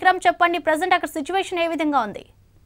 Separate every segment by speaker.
Speaker 1: విక్రమ్ చెప్పండి ప్రజెంట్ అక్కడ సిచ్యువేషన్ ఏ విధంగా ఉంది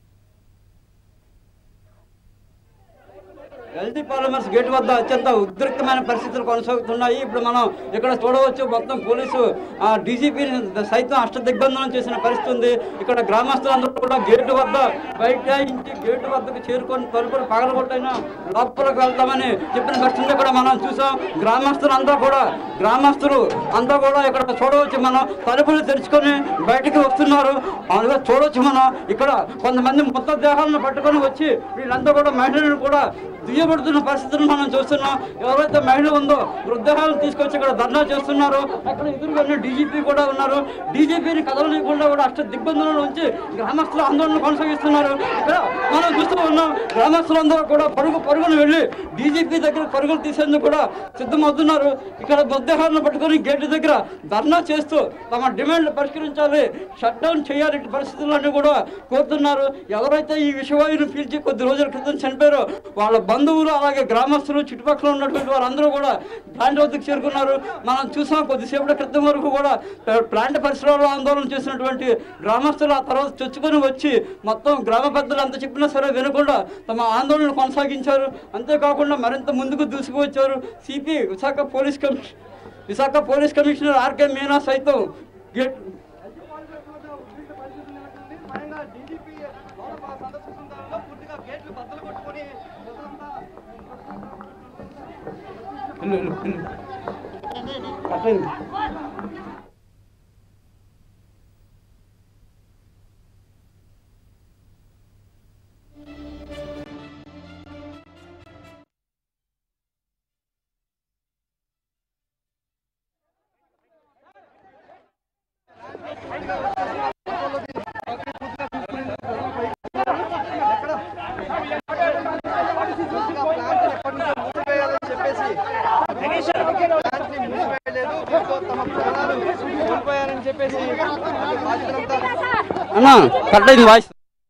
Speaker 2: ఎల్జీ పాలిమర్స్ గేట్ వద్ద అత్యంత ఉద్రిక్తమైన పరిస్థితులు కొనసాగుతున్నాయి ఇప్పుడు మనం ఇక్కడ చూడవచ్చు మొత్తం పోలీసు ఆ డీజీపీని సైతం అష్ట దిగ్బంధనం చేసిన పరిస్థితి ఉంది ఇక్కడ గ్రామస్తులందరూ కూడా గేటు వద్ద బయట ఇంటి గేటు వద్దకు చేరుకొని తలుపులు పగలగొట్టైనా లోపలికి వెళ్తామని చెప్పిన పరిస్థితి కూడా మనం చూసాం గ్రామస్తులంతా కూడా గ్రామస్తులు అంతా కూడా ఇక్కడ చూడవచ్చు మనం తలుపులు తెరుచుకొని బయటికి వస్తున్నారు అందులో చూడవచ్చు మనం ఇక్కడ కొంతమంది మొత్తం దేహాలను పట్టుకొని వచ్చి వీళ్ళంతా కూడా మహిళలను కూడా దుయ్యబడుతున్న పరిస్థితులను మనం చూస్తున్నాం ఎవరైతే మహిళ ఉందో మృతదేహాలను తీసుకొచ్చి ఇక్కడ ధర్నా చేస్తున్నారో అక్కడ ఎదురుగానే డీజీపీ కూడా ఉన్నారు డీజీపీని కదలనీయకుండా కూడా అష్ట దిగ్బంధంలో ఉంచి గ్రామస్తులు ఆందోళన కొనసాగిస్తున్నారు ఇక్కడ మనం చూస్తూ ఉన్నాం గ్రామస్తులందరూ కూడా పరుగు పరుగును వెళ్ళి డీజీపీ దగ్గర పరుగులు తీసేందుకు కూడా సిద్ధమవుతున్నారు ఇక్కడ మృతదేహాలను పట్టుకొని గేటు దగ్గర ధర్నా చేస్తూ తమ డిమాండ్లు పరిష్కరించాలి షట్ డౌన్ చేయాలి ఇట్టి పరిస్థితులన్నీ కూడా కోరుతున్నారు ఎవరైతే ఈ విషవాయువును పీల్చి కొద్ది రోజుల క్రితం చనిపోయారో వాళ్ళ బంధువులు అలాగే గ్రామస్తులు చుట్టుపక్కల ఉన్నటువంటి వారందరూ కూడా ప్లాంట్ వద్దకు చేరుకున్నారు మనం చూసాం కొద్దిసేపటి క్రితం వరకు కూడా ప్లాంట్ పరిసరాల్లో ఆందోళన చేసినటువంటి గ్రామస్తులు ఆ తర్వాత చొచ్చుకొని వచ్చి మొత్తం గ్రామ పెద్దలు ఎంత చెప్పినా సరే వినకుండా తమ ఆందోళన కొనసాగించారు అంతేకాకుండా మరింత ముందుకు దూసుకువచ్చారు CP Visakha police commission Visakha police commissioner RK Meena సైతం గేట్ వెళ్ళు, వెళ్ళు, వెళ్ళు. కట్టండి.
Speaker 3: కోల్పోయారని చెప్పేసి బాధితులంతా
Speaker 2: అన్నా కట్టయింది వాయిస్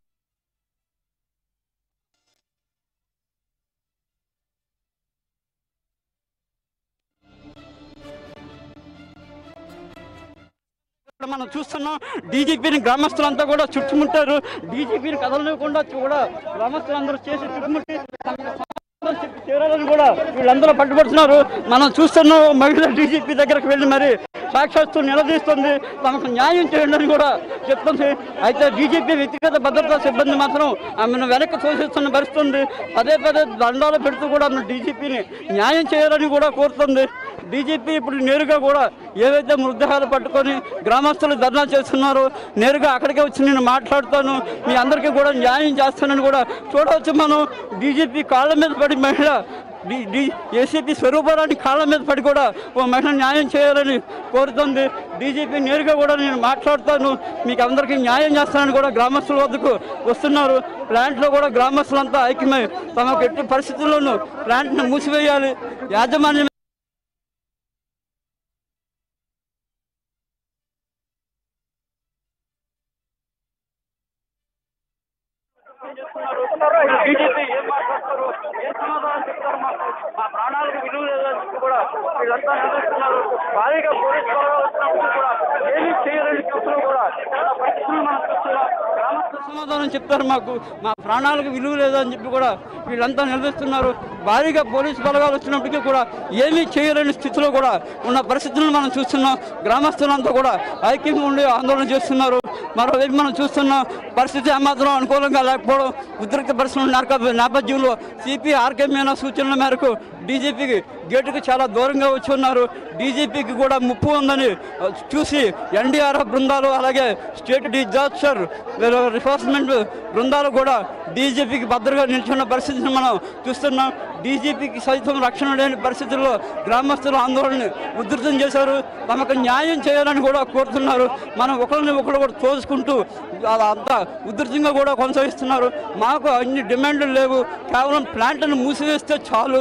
Speaker 2: ఇక్కడ మనం చూస్తున్నాం డీజీపీని గ్రామస్తులంతా కూడా చుట్టుముట్టారు డీజీపీని కదలనివ్వకుండా కూడా గ్రామస్తులందరూ చేసి చుట్టుముట్టి తమకు సమాధానం చెప్పి తీరాలని కూడా వీళ్ళందరూ పట్టుబడుతున్నారు మనం చూస్తున్నాం మహిళా డీజీపీ దగ్గరకు వెళ్ళి మరి సాక్షాత్తు నిలదీస్తుంది తమకు న్యాయం చేయండి అని కూడా చెప్తుంది అయితే డీజీపీ వ్యక్తిగత భద్రతా సిబ్బంది మాత్రం ఆమెను వెనక్కి తోసిస్తున్న పరిస్థితి ఉంది పదే పదే దండాలు పెడుతూ కూడా ఆమె డీజీపీని న్యాయం చేయాలని కూడా కోరుతుంది డీజీపీ ఇప్పుడు నేరుగా కూడా ఏవైతే మృతదేహాలు పట్టుకొని గ్రామస్తులు ధర్నా చేస్తున్నారో నేరుగా అక్కడికే వచ్చి నేను మాట్లాడుతాను మీ అందరికీ కూడా న్యాయం చేస్తానని కూడా చూడవచ్చు మనం డీజీపీ కాళ్ళ మీద పడి మహిళ డి డి ఏసీపీ స్వరూపరాన్ని కాళ్ళ మీద పడి కూడా ఓ మహిళ న్యాయం చేయాలని కోరుతుంది డీజీపీ నేరుగా కూడా నేను మాట్లాడుతాను మీకు అందరికీ న్యాయం చేస్తానని కూడా గ్రామస్తుల వద్దకు వస్తున్నారు ప్లాంట్లో కూడా గ్రామస్తులంతా ఐక్యమై తమకు ఎట్టి పరిస్థితుల్లోనూ ప్లాంట్ను మూసివేయాలి యాజమాన్యం బీజేపీ ఏం మాట్లాడతారు ఏం సమాధానం చెప్తారు మాకు మా ప్రాణాలకు విలువ లేదని చెప్పి కూడా వీళ్ళంతా నిలదీస్తున్నారు భారీగా పోలీసు బలగాలు వచ్చినప్పుడు కూడా ఏమీ చేయలేని చెప్తున్నా కూడా చాలా పరిస్థితులు మనం చూస్తున్నాం గ్రామస్తులు సమాధానం చెప్తారు మాకు మా ప్రాణాలకు విలువ లేదని చెప్పి కూడా వీళ్ళంతా నిలదీస్తున్నారు భారీగా పోలీసు బలగాలు వచ్చినప్పటికీ కూడా ఏమీ చేయలేని స్థితిలో కూడా ఉన్న పరిస్థితులను మనం చూస్తున్నాం గ్రామస్తులంతా కూడా ఐక్యంగా ఉండి ఆందోళన చేస్తున్నారు మరోవైపు మనం చూస్తున్నాం పరిస్థితి ఏమాత్రం అనుకూలంగా లేకపోవడం ఉద్రిక్త పరిస్థితుల నేప- నేపథ్యంలో సిపి ఆర్కే మీనా సూచనల మేరకు డీజీపీకి గేటుకు చాలా దూరంగా వచ్చి ఉన్నారు డీజీపీకి కూడా ముప్పు ఉందని ఆ, చూసి ఎన్డీఆర్ఎఫ్ బృందాలు అలాగే స్టేట్ డిజాస్టర్ రిఫోర్స్మెంట్ బృందాలు కూడా డీజీపీకి భద్రగా నిల్చున్న పరిస్థితిని మనం చూస్తున్నాం డీజీపీకి సైతం రక్షణ లేని పరిస్థితుల్లో గ్రామస్తులు ఆందోళన ఉధృతం చేశారు తమకు న్యాయం చేయాలని కూడా కోరుతున్నారు మనం ఒకరిని ఒకరు కూడా తోసుకుంటూ అలా అంతా ఉధృతంగా కూడా కొనసాగిస్తున్నారు మాకు అన్ని డిమాండ్లు లేవు కేవలం ప్లాంట్ను మూసివేస్తే చాలు ఆ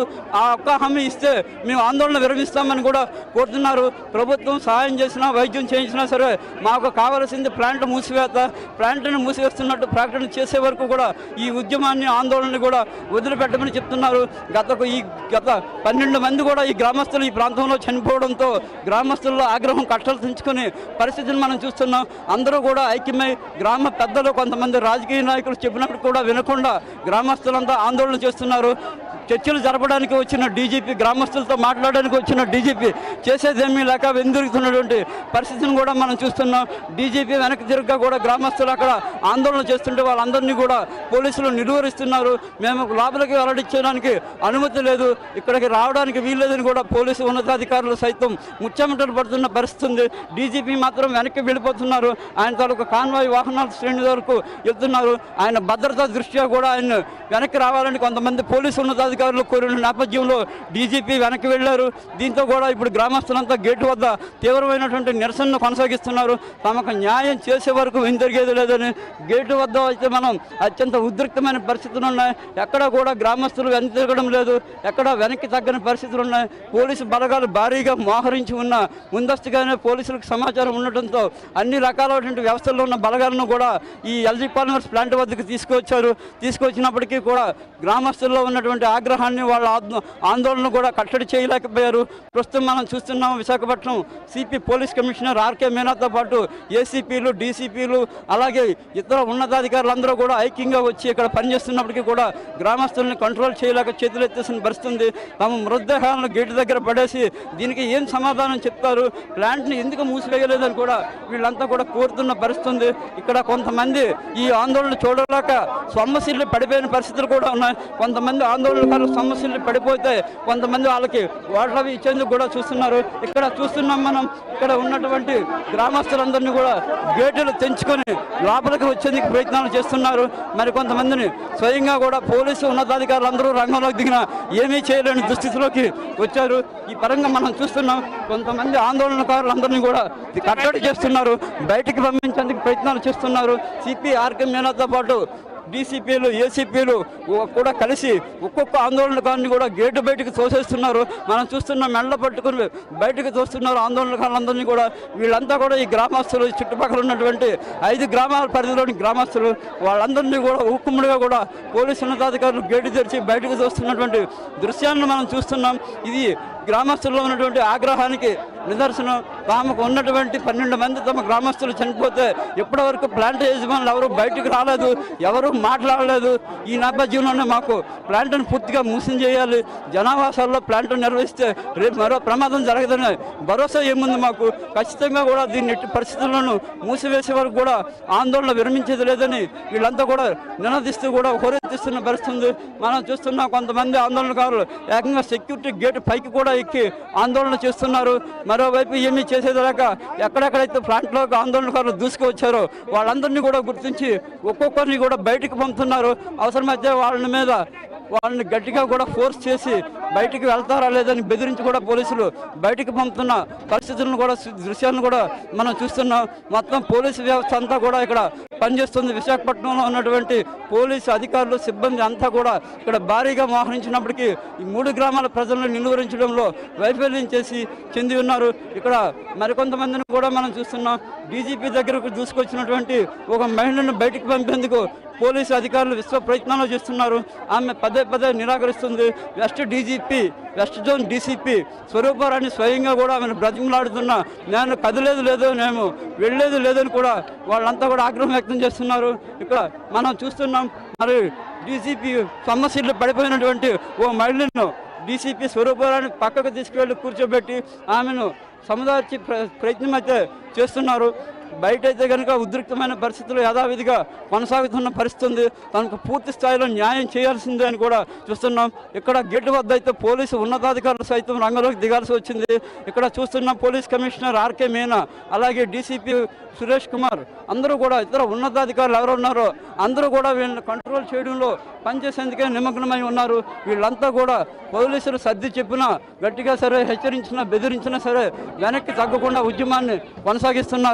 Speaker 2: ఒక్క హామీ ఇస్తే మేము ఆందోళన విరమిస్తామని కూడా కోరుతున్నారు ప్రభుత్వం సహాయం చేసినా వైద్యం చేయించినా సరే మాకు కావాల్సింది ప్లాంట్ మూసివేత ప్లాంట్ను మూసివేస్తున్నట్టు ప్రకటన చేసే వరకు కూడా ఈ ఉద్యమాన్ని ఆందోళన కూడా వదిలిపెట్టమని చెప్తున్నారు గత ఈ గత పన్నెండు మంది కూడా ఈ గ్రామస్తులు ఈ ప్రాంతంలో చనిపోవడంతో గ్రామస్తుల్లో ఆగ్రహం కట్టలు తెంచుకునే పరిస్థితిని మనం చూస్తున్నాం అందరూ కూడా ఐక్యమై గ్రామ పెద్దలు కొంతమంది రాజకీయ నాయకులు చెప్పినప్పుడు కూడా వినకుండా గ్రామస్తులంతా ఆందోళన చేస్తున్నారు చర్చలు జరపడానికి వచ్చిన డీజీపీ గ్రామస్తులతో మాట్లాడడానికి వచ్చిన డీజీపీ చేసేదేమీ లేక వెందిరుగుతున్నటువంటి పరిస్థితిని కూడా మనం చూస్తున్నాం డీజీపీ వెనక్కి తిరగగా కూడా గ్రామస్తులు అక్కడ ఆందోళన చేస్తుంటే వాళ్ళందరినీ కూడా పోలీసులు నిలువరిస్తున్నారు మేము లోపలికి వెల్లడించడానికి అనుమతి లేదు ఇక్కడికి రావడానికి వీల్లేదని కూడా పోలీసు ఉన్నతాధికారులు సైతం ముచ్చమటలు పడుతున్న పరిస్థితి ఉంది డీజీపీ మాత్రం వెనక్కి వెళ్ళిపోతున్నారు ఆయన తాలూకు కాన్వాయ్ వాహనాల శ్రేణి వరకు వెళ్తున్నారు ఆయన భద్రతా దృష్ట్యా కూడా ఆయన వెనక్కి రావాలని కొంతమంది పోలీసు ఉన్నతాధికారులు కోరిన నేపథ్యంలో డీజీపీ వెనక్కి వెళ్ళారు దీంతో కూడా ఇప్పుడు గ్రామస్తులంతా గేటు వద్ద తీవ్రమైనటువంటి నిరసనను కొనసాగిస్తున్నారు తమకు న్యాయం చేసే వరకు వెందరిగేది లేదని గేటు వద్ద అయితే మనం అత్యంత ఉద్రిక్తమైన పరిస్థితులు ఉన్నాయి ఎక్కడ కూడా గ్రామస్తులు వెనక్కి తిరగడం లేదు ఎక్కడ వెనక్కి తగ్గని పరిస్థితులు ఉన్నాయి పోలీసు బలగాలు భారీగా మోహరించి ఉన్న ముందస్తుగానే పోలీసులకు సమాచారం ఉండటంతో అన్ని రకాలైనటువంటి వ్యవస్థల్లో ఉన్న బలగాలను కూడా ఈ ఎల్జీ పాలిమర్స్ ప్లాంట్ వద్దకు తీసుకువచ్చారు తీసుకొచ్చినప్పటికీ కూడా గ్రామస్తుల్లో ఉన్నటువంటి ఆగ్రహాన్ని వాళ్ళ ఆందో- ఆందోళన కూడా కట్టడి చేయలేకపోయారు ప్రస్తుతం మనం చూస్తున్నాం Visakhapatnam CP police commissioner RK మీనాతో పాటు ఏసీపీలు డీసీపీలు అలాగే ఇతర ఉన్నతాధికారులందరూ కూడా ఐక్యంగా వచ్చి ఇక్కడ పనిచేస్తున్నప్పటికీ కూడా గ్రామస్తుల్ని కంట్రోల్ చేయలేక చేతులు ఎత్తేసిన పరిస్థితి ఉంది. తమ మృతదేహాలను గేటు దగ్గర పడేసి దీనికి ఏం సమాధానం చెప్తారు ప్లాంట్ని ఎందుకు మూసివేయలేదని కూడా వీళ్ళంతా కూడా కోరుతున్న పరిస్థితి ఉంది. ఇక్కడ కొంతమంది ఈ ఆందోళన చూడలేక సొమ్మసిల్లి పడిపోయిన పరిస్థితులు కూడా ఉన్నాయి కొంతమంది ఆందోళనకారులు సమస్యలు పడిపోతే కొంతమంది వాళ్ళకి వాటర్ అవి ఇచ్చేందుకు కూడా చూస్తున్నారు ఇక్కడ చూస్తున్నాం మనం ఇక్కడ ఉన్నటువంటి గ్రామస్తులందరినీ కూడా గేటులు తెంచుకొని లోపలికి వచ్చేందుకు ప్రయత్నాలు చేస్తున్నారు మరి కొంతమందిని స్వయంగా కూడా పోలీసు ఉన్నతాధికారులు అందరూ రంగంలోకి దిగిన ఏమీ చేయలేని దుస్థితిలోకి వచ్చారు ఈ పరంగా మనం చూస్తున్నాం కొంతమంది ఆందోళనకారులందరినీ కూడా కట్టడి చేస్తున్నారు బయటికి పంపించేందుకు ప్రయత్నాలు చేస్తున్నారు సిపి ఆర్కే మీనాతో పాటు డీసీపీలు ఏసీపీలు కూడా కలిసి ఒక్కొక్క ఆందోళనకారుని కూడా గేటు బయటకు తోసేస్తున్నారు మనం చూస్తున్న మెళ్ళ పట్టుకుని బయటకు తోస్తున్నారు ఆందోళనకారులందరినీ కూడా వీళ్ళంతా కూడా ఈ గ్రామస్తులు ఈ చుట్టుపక్కల ఉన్నటువంటి ఐదు గ్రామాల పరిధిలోని గ్రామస్తులు వాళ్ళందరినీ కూడా ఉక్కుముడిగా కూడా పోలీసు ఉన్నతాధికారులు గేటు తెరిచి బయటకు తోస్తున్నటువంటి దృశ్యాలను మనం చూస్తున్నాం ఇది గ్రామస్తుల్లో ఉన్నటువంటి ఆగ్రహానికి నిదర్శనం తాముకు ఉన్నటువంటి పన్నెండు మంది తమ గ్రామస్తులు చనిపోతే ఇప్పటి వరకు ప్లాంట్ యజమానులు ఎవరు బయటకు రాలేదు ఎవరు మాట్లాడలేదు ఈ నేపథ్యంలోనే మాకు ప్లాంట్ను పూర్తిగా మూసం చేయాలి జనావాసాల్లో ప్లాంట్ నిర్వహిస్తే రేపు మరో ప్రమాదం జరగదని భరోసా ఏముంది మాకు ఖచ్చితంగా కూడా దీన్ని ఎట్టి పరిస్థితుల్లోనూ మూసివేసే వరకు కూడా ఆందోళన విరమించేది లేదని వీళ్ళంతా కూడా నినదిస్తూ కూడా హోరెత్తిస్తున్న పరిస్థితి ఉంది మనం చూస్తున్నాం కొంతమంది ఆందోళనకారులు ఏకంగా సెక్యూరిటీ గేట్ పైకి కూడా ఎక్కి ఆందోళన చేస్తున్నారు మరోవైపు ఏమీ చేసేది లేక ఎక్కడెక్కడైతే ప్లాంట్లోకి ఆందోళనకారులు దూసుకువచ్చారో వాళ్ళందరినీ కూడా గుర్తించి ఒక్కొక్కరిని కూడా బయటికి పంపుతున్నారు అవసరమైతే వాళ్ళ మీద వాళ్ళని గట్టిగా కూడా ఫోర్స్ చేసి బయటికి వెళ్తారా లేదని బెదిరించి కూడా పోలీసులు బయటికి పంపుతున్న పరిస్థితులను కూడా సు- దృశ్యాలను కూడా మనం చూస్తున్నాం మొత్తం పోలీసు వ్యవస్థ అంతా కూడా ఇక్కడ పనిచేస్తుంది విశాఖపట్నంలో ఉన్నటువంటి పోలీసు అధికారులు సిబ్బంది అంతా కూడా ఇక్కడ భారీగా మోహరించినప్పటికీ ఈ మూడు గ్రామాల ప్రజలను నిలువరించడంలో వైఫల్యం చేసి చెంది ఉన్నారు ఇక్కడ మరికొంతమందిని కూడా మనం చూస్తున్నాం డీజీపీ దగ్గరకు దూసుకొచ్చినటువంటి ఒక మహిళను బయటికి పంపేందుకు పోలీసు అధికారులు విశ్వ ప్రయత్నాలు చేస్తున్నారు ఆమె పదే పదే నిరాకరిస్తుంది west DGP west zone DCP స్వరూపారాన్ని స్వయంగా కూడా ఆమెను బ్రతిమలాడుతున్నా నేను కదిలేదు లేదు నేను వెళ్ళేది లేదని కూడా వాళ్ళంతా కూడా ఆగ్రహం వ్యక్తం చేస్తున్నారు ఇక్కడ మనం చూస్తున్నాం మరి డీసీపీ సమస్యలు పడిపోయినటువంటి ఓ మహిళను డీసీపీ స్వరూపారాన్ని పక్కకు తీసుకువెళ్ళి కూర్చోబెట్టి ఆమెను సముదార్చి ప్ర ప్రయత్నం అయితే చేస్తున్నారు బయట అయితే కనుక ఉద్రిక్తమైన పరిస్థితులు యథావిధిగా కొనసాగుతున్న పరిస్థితి ఉంది తనకు పూర్తి స్థాయిలో న్యాయం చేయాల్సిందే అని కూడా చూస్తున్నాం ఇక్కడ గేటు వద్ద అయితే పోలీసు ఉన్నతాధికారులు సైతం రంగంలోకి దిగాల్సి వచ్చింది ఇక్కడ చూస్తున్న పోలీస్ కమిషనర్ ఆర్కే మీనా అలాగే డీసీపీ సురేష్ కుమార్ అందరూ కూడా ఇతర ఉన్నతాధికారులు ఎవరు ఉన్నారో అందరూ కూడా వీళ్ళని కంట్రోల్ చేయడంలో పనిచేసేందుకే నిమగ్నమై ఉన్నారు వీళ్ళంతా కూడా పోలీసులు సర్ది చెప్పినా గట్టిగా సరే హెచ్చరించినా బెదిరించినా సరే వెనక్కి తగ్గకుండా ఉద్యమాన్ని కొనసాగిస్తున్నారు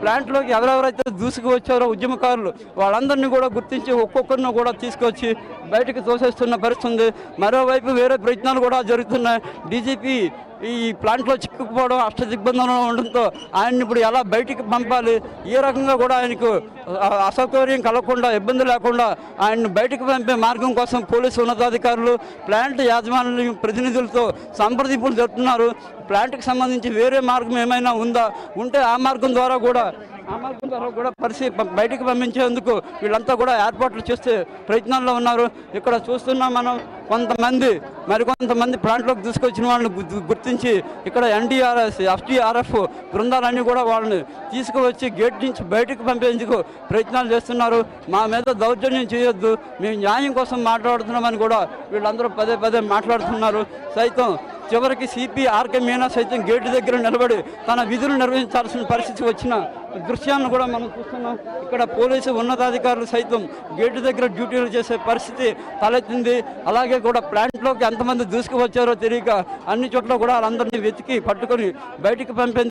Speaker 2: ప్లాంట్లోకి ఎవరెవరైతే దూసుకు వచ్చారో ఉద్యమకారులు వాళ్ళందరినీ కూడా గుర్తించి ఒక్కొక్కరిని కూడా తీసుకొచ్చి బయటకు తోసేస్తున్న పరిస్థితి ఉంది మరోవైపు వేరే ప్రయత్నాలు కూడా జరుగుతున్నాయి డీజీపీ ఈ ప్లాంట్లో చిక్కుకుపోవడం అష్ట దిగ్బంధంలో ఉండడంతో ఆయన్ని ఇప్పుడు ఎలా బయటికి పంపాలి ఏ రకంగా కూడా ఆయనకు ఆ, అసౌకర్యం కలగకుండా ఇబ్బంది లేకుండా ఆయన్ని బయటకు పంపే మార్గం కోసం పోలీసు ఉన్నతాధికారులు ప్లాంట్ యాజమాన్య ప్రతినిధులతో సంప్రదింపులు జరుపుతున్నారు ప్లాంట్కి సంబంధించి వేరే మార్గం ఏమైనా ఉందా ఉంటే ఆ మార్గం ద్వారా కూడా ఆ మార్గం ద్వారా కూడా పరిస్థితి ప- బయటికి పంపించేందుకు వీళ్ళంతా కూడా ఏర్పాట్లు చేసే ప్రయత్నాల్లో ఉన్నారు ఇక్కడ చూస్తున్నాం మనం కొంతమంది మరికొంతమంది ప్లాంట్లోకి తీసుకొచ్చిన వాళ్ళని గు- గుర్తించి ఇక్కడ ఎన్డీఆర్ఎస్ ఎఫ్టీఆర్ఎఫ్ బృందాలన్నీ కూడా వాళ్ళని తీసుకువచ్చి గేట్ నుంచి బయటకు పంపేందుకు ప్రయత్నాలు చేస్తున్నారు మా మీద దౌర్జన్యం చేయొద్దు మేము న్యాయం కోసం మాట్లాడుతున్నామని కూడా వీళ్ళందరూ పదే పదే మాట్లాడుతున్నారు సైతం చివరికి సిపి ఆర్కే మీనా సైతం గేటు దగ్గర నిలబడి తన విధులు నిర్వహించాల్సిన పరిస్థితి వచ్చిన దృశ్యాలను కూడా మనం చూస్తున్నాం ఇక్కడ పోలీసు ఉన్నతాధికారులు సైతం గేటు దగ్గర డ్యూటీలు చేసే పరిస్థితి తలెత్తింది అలాగే కూడా ప్లాంట్లోకి ఎంతమంది దూసుకువచ్చారో తెలియక అన్ని చోట్ల కూడా వాళ్ళందరినీ వెతికి పట్టుకొని బయటికి పంపేందుకు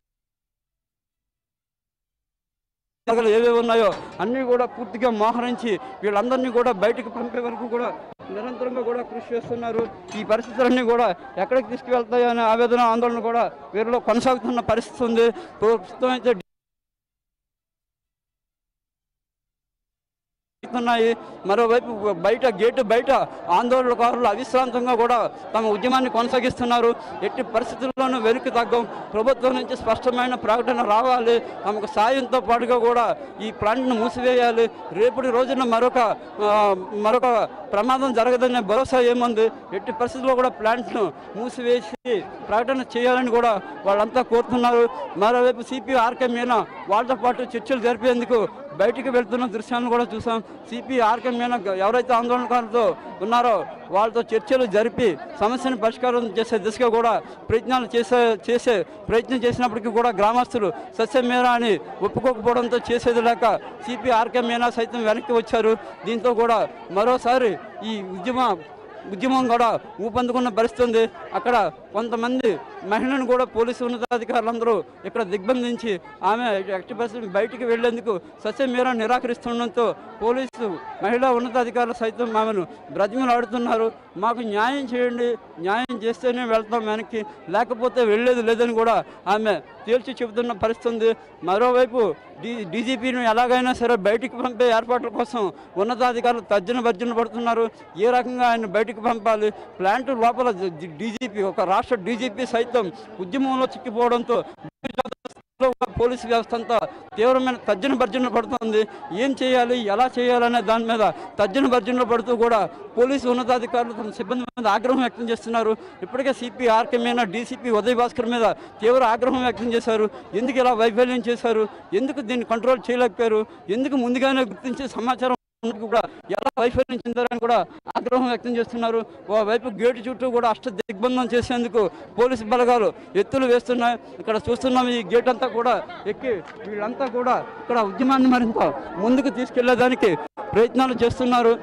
Speaker 2: జాగ్రత్తలు ఏవేవి ఉన్నాయో అన్నీ కూడా పూర్తిగా మోహరించి వీళ్ళందరినీ కూడా బయటకు పంపే వరకు కూడా నిరంతరంగా కూడా కృషి చేస్తున్నారు ఈ పరిస్థితులన్నీ కూడా ఎక్కడికి తీసుకువెళ్తాయో అనే ఆవేదన ఆందోళన కూడా వీరిలో కొనసాగుతున్న పరిస్థితి ఉంది ప్రస్తుతం అయితే ఉన్నాయి మరోవైపు బయట గేటు బయట ఆందోళనకారులు అవిశ్రాంతంగా కూడా తమ ఉద్యమాన్ని కొనసాగిస్తున్నారు ఎట్టి పరిస్థితుల్లోనూ వెనక్కి తగ్గం ప్రభుత్వం నుంచి స్పష్టమైన ప్రకటన రావాలి తమకు సాయంతో పాటుగా కూడా ఈ ప్లాంట్ను మూసివేయాలి రేపటి రోజున మరొక ఆ, మరొక ప్రమాదం జరగదనే భరోసా ఏముంది ఎట్టి పరిస్థితుల్లో కూడా ప్లాంట్ను మూసివేసి ప్రకటన చేయాలని కూడా వాళ్ళంతా కోరుతున్నారు మరోవైపు సిపి ఆర్కే మీనా వాళ్ళతో పాటు చర్చలు జరిపేందుకు బయటికి వెళ్తున్న దృశ్యాలను కూడా చూసాం సిపి ఆర్కే మీనా గ- ఎవరైతే ఆందోళనకారులతో ఉన్నారో వాళ్ళతో చర్చలు జరిపి సమస్యను పరిష్కారం చేసే దిశగా కూడా ప్రయత్నాలు చేసే చేసే ప్రయత్నం చేసినప్పటికీ కూడా గ్రామస్తులు సస్యమేరా అని ఒప్పుకోకపోవడంతో చేసేది లేక సిపి ఆర్కే మీనా సైతం వెనక్కి వచ్చారు దీంతో కూడా మరోసారి ఈ ఉద్యమ ఉద్యమం కూడా ఊపందుకున్న పరిస్థితి ఉంది అక్కడ కొంతమంది మహిళను కూడా పోలీసు ఉన్నతాధికారులందరూ ఇక్కడ దిగ్బంధించి ఆమె ఎట్టి పరిస్థితి బయటికి వెళ్లేందుకు సస్యమీర నిరాకరిస్తుండడంతో పోలీసు మహిళా ఉన్నతాధికారులు సైతం ఆమెను బ్రతిమలాడుతున్నారు మాకు న్యాయం చేయండి న్యాయం చేస్తేనే వెళ్తాం వెనక్కి లేకపోతే వెళ్ళేది లేదని కూడా ఆమె తేల్చి చెబుతున్న పరిస్థితి ఉంది మరోవైపు డీ డీజీపీని ఎలాగైనా సరే బయటికి పంపే ఏర్పాట్ల కోసం ఉన్నతాధికారులు తర్జన భర్జన పడుతున్నారు ఏ రకంగా ఆయన బయటికి పంపాలి ప్లాంట్ లోపల డీజీపీ ఒక రాష్ట్ర డీజీపీ సైతం ఉద్యమంలో చిక్కిపోవడంతో లో ఉన్న పోలీసు వ్యవస్థ అంతా తీవ్రమైన తర్జన భర్జన పడుతుంది ఏం చేయాలి ఎలా చేయాలనే దాని మీద తర్జన భర్జనలు పడుతూ కూడా పోలీసు ఉన్నతాధికారులు తమ సిబ్బంది మీద ఆగ్రహం వ్యక్తం చేస్తున్నారు ఇప్పటికే CP RK Meena DCP Uday Bhaskar మీద తీవ్ర ఆగ్రహం వ్యక్తం చేశారు ఎందుకు ఇలా వైఫల్యం చేశారు ఎందుకు దీన్ని కంట్రోల్ చేయలేకపోయారు ఎందుకు ముందుగానే గుర్తించే సమాచారం ఉన్నప్పుడు కూడా ఎలా వైఫల్యం చెందారని కూడా ఆగ్రహం వ్యక్తం చేస్తున్నారు ఓవైపు గేటు చుట్టూ కూడా అష్ట దిగ్బంధం చేసేందుకు పోలీసు బలగాలు ఎత్తులు వేస్తున్నాయి ఇక్కడ చూస్తున్నాం ఈ గేట్ అంతా కూడా ఎక్కి వీళ్ళంతా కూడా ఇక్కడ ఉద్యమాన్ని మరింత ముందుకు తీసుకెళ్లేదానికి ప్రయత్నాలు చేస్తున్నారు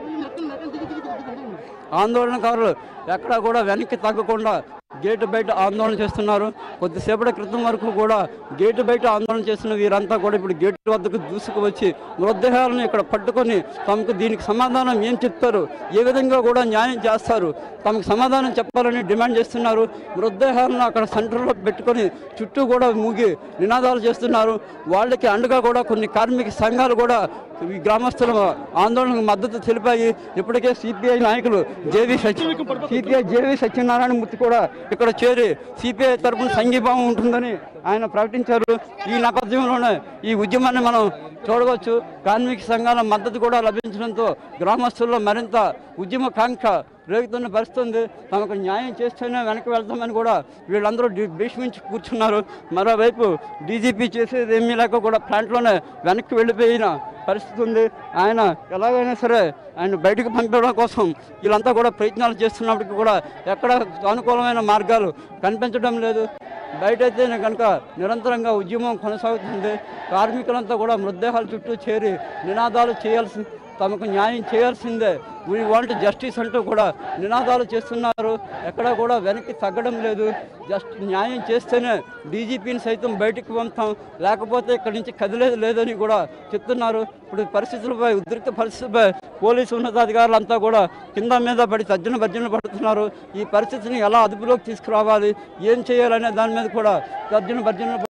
Speaker 2: ఆందోళనకారులు ఎక్కడా కూడా వెనక్కి తగ్గకుండా గేటు బయట ఆందోళన చేస్తున్నారు కొద్దిసేపటి క్రితం వరకు కూడా గేటు బయట ఆందోళన చేస్తున్న వీరంతా కూడా ఇప్పుడు గేటు వద్దకు దూసుకువచ్చి మృతదేహాలను ఇక్కడ పట్టుకొని తమకు దీనికి సమాధానం ఏం చెప్తారు ఏ విధంగా కూడా న్యాయం చేస్తారు తమకు సమాధానం చెప్పాలని డిమాండ్ చేస్తున్నారు మృతదేహాలను అక్కడ సెంటర్లో పెట్టుకొని చుట్టూ కూడా మూగి నినాదాలు చేస్తున్నారు వాళ్ళకి అండగా కూడా కొన్ని కార్మిక సంఘాలు కూడా ఈ గ్రామస్తుల ఆందోళనకు మద్దతు తెలిపాయి ఇప్పటికే సిపిఐ నాయకులు JV Satya CPI JV Satyanarayana Murthy కూడా ఇక్కడ చేరి సిపిఐ తరపున సంఘీభావం ఉంటుందని ఆయన ప్రకటించారు ఈ నేపథ్యంలోనే ఈ ఉద్యమాన్ని మనం చూడవచ్చు కార్మిక సంఘాల మద్దతు కూడా లభించడంతో గ్రామస్తుల్లో మరింత ఉద్యమ కాంక్ష రేగుతున్న పరిస్థితి ఉంది తమకు న్యాయం చేస్తేనే వెనక్కి వెళ్తామని కూడా వీళ్ళందరూ డి- భీష్మించి కూర్చున్నారు మరోవైపు డీజీపీ చేసేది ఏమీ లేక కూడా ప్లాంట్లోనే వెనక్కి వెళ్ళిపోయిన పరిస్థితి ఉంది ఆయన ఎలాగైనా సరే ఆయన బయటకు పంపడం కోసం వీళ్ళంతా కూడా ప్రయత్నాలు చేస్తున్నప్పటికీ కూడా ఎక్కడ అనుకూలమైన మార్గాలు కనిపించడం లేదు బయట అయితే కనుక నిరంతరంగా ఉద్యమం కొనసాగుతుంది కార్మికులంతా కూడా మృతదేహాల చుట్టూ చేరి నినాదాలు చేయాల్సి తమకు న్యాయం చేయాల్సిందే వీ వాంట్ జస్టిస్ అంటూ కూడా నినాదాలు చేస్తున్నారు ఎక్కడా కూడా వెనక్కి తగ్గడం లేదు జస్ట్ న్యాయం చేస్తేనే డీజీపీని సైతం బయటికి పంపుతాం లేకపోతే ఇక్కడి నుంచి కదిలేదు లేదని కూడా చెప్తున్నారు ఇప్పుడు పరిస్థితులపై ఉద్రిక్త పరిస్థితులపై పోలీసు ఉన్నతాధికారులంతా కూడా కింద మీద పడి తర్జన భర్జన పడుతున్నారు ఈ పరిస్థితిని ఎలా అదుపులోకి తీసుకురావాలి ఏం చేయాలనే దాని మీద కూడా తర్జన భర్జన